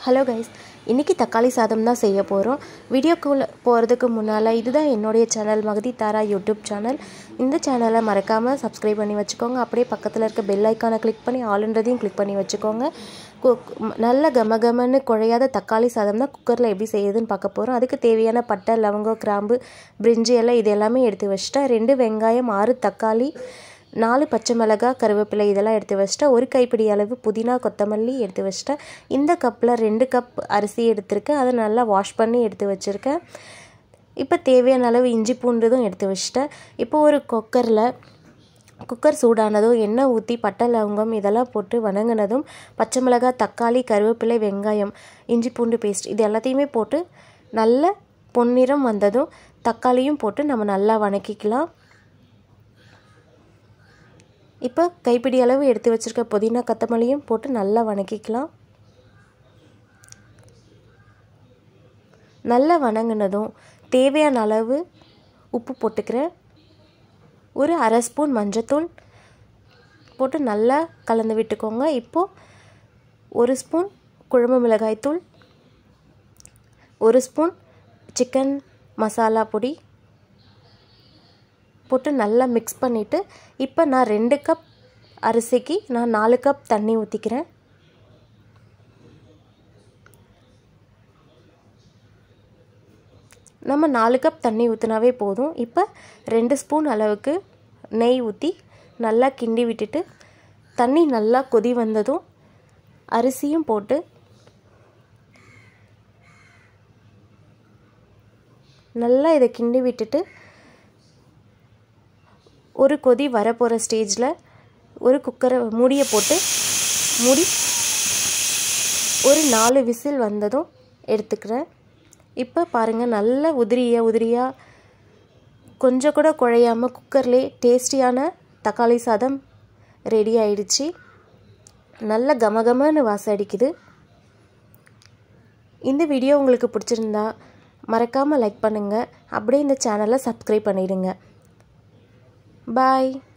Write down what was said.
hello guys இன்றைக்கி தக்காளி சாதம் தான் செய்ய போகிறோம் வீடியோக்குள்ளே போகிறதுக்கு முன்னால் இதுதான் என்னுடைய channel Magathi Thara YouTube channel இந்த சேனலை மறக்காமல் சப்ஸ்கிரைப் பண்ணி வச்சுக்கோங்க அப்படியே பக்கத்தில் இருக்க பெல் ஐக்கானை கிளிக் பண்ணி ஆளுன்றதையும் கிளிக் பண்ணி வச்சுக்கோங்க கு- நல்ல கமகமன்னு குழையாத தக்காளி சாதம் தான் குக்கரில் எப்படி செய்யுதுன்னு பார்க்க போகிறோம் அதுக்கு தேவையான பட்டை லவங்கம் கிராம்பு பிரிஞ்சி எல்லாம் இது எல்லாமே எடுத்து வச்சுட்டேன் ரெண்டு வெங்காயம் ஆறு தக்காளி நாலு பச்சை மிளகாய் கருவேப்பிலை இதெல்லாம் எடுத்து வச்சிட்டேன் ஒரு கைப்பிடி அளவு புதினா கொத்தமல்லி எடுத்து வச்சிட்டேன் இந்த கப்பில் ரெண்டு கப் அரிசி எடுத்திருக்கேன் அதை நல்லா வாஷ் பண்ணி எடுத்து வச்சுருக்கேன் இப்போ தேவையான அளவு இஞ்சி பூண்டுதும் எடுத்து வச்சிட்டேன் இப்போ ஒரு குக்கரில் குக்கர் சூடானதும் எண்ணெய் ஊற்றி பட்டை லவங்கம் இதெல்லாம் போட்டு வணங்கினதும் பச்சை மிளகாய் தக்காளி கருவேப்பிலை வெங்காயம் இஞ்சி பூண்டு பேஸ்ட் இது எல்லாத்தையுமே போட்டு நல்ல பொன்னிறம் வந்ததும் தக்காளியும் போட்டு நம்ம நல்லா வணக்கிக்கலாம் இப்போ கைப்பிடி அளவு எடுத்து வச்சுருக்க புதினா கொத்தமல்லியும் போட்டு நல்லா வணக்கிக்கலாம் நல்லா வணங்கினதும் தேவையான அளவு உப்பு போட்டுக்கிறேன் ஒரு அரை ஸ்பூன் மஞ்சத்தூள் போட்டு நல்லா கலந்து விட்டுக்கோங்க இப்போது ஒரு ஸ்பூன் குழம்பு மிளகாய்த்தூள் ஒரு ஸ்பூன் சிக்கன் மசாலா பொடி போட்டு நல்லா மிக்ஸ் பண்ணிவிட்டு இப்போ நான் ரெண்டு கப் அரிசிக்கு நான் நாலு கப் தண்ணி ஊற்றிக்கிறேன் நம்ம நாலு கப் தண்ணி ஊற்றினாவே போதும் இப்போ ரெண்டு ஸ்பூன் அளவுக்கு நெய் ஊற்றி நல்லா கிண்டி விட்டுட்டு தண்ணி நல்லா கொதி வந்ததும் அரிசியும் போட்டு நல்லா இதை கிண்டி விட்டுட்டு ஒரு கொதி வரப்போகிற ஸ்டேஜில் ஒரு குக்கரை மூடியை போட்டு மூடி ஒரு நாலு விசில் வந்ததும் எடுத்துக்கிறேன் இப்போ பாருங்கள் நல்ல உதிரியாக உதிரியாக கொஞ்சம் கூட குழையாமல் குக்கர்லேயே டேஸ்டியான தக்காளி சாதம் ரெடி ஆயிடுச்சு நல்ல கமகமன்னு வாசம் அடிக்குது இந்த வீடியோ உங்களுக்கு பிடிச்சிருந்தா மறக்காமல் லைக் பண்ணுங்கள் அப்படியே இந்த சேனலை சப்ஸ்கிரைப் பண்ணிடுங்க பாய்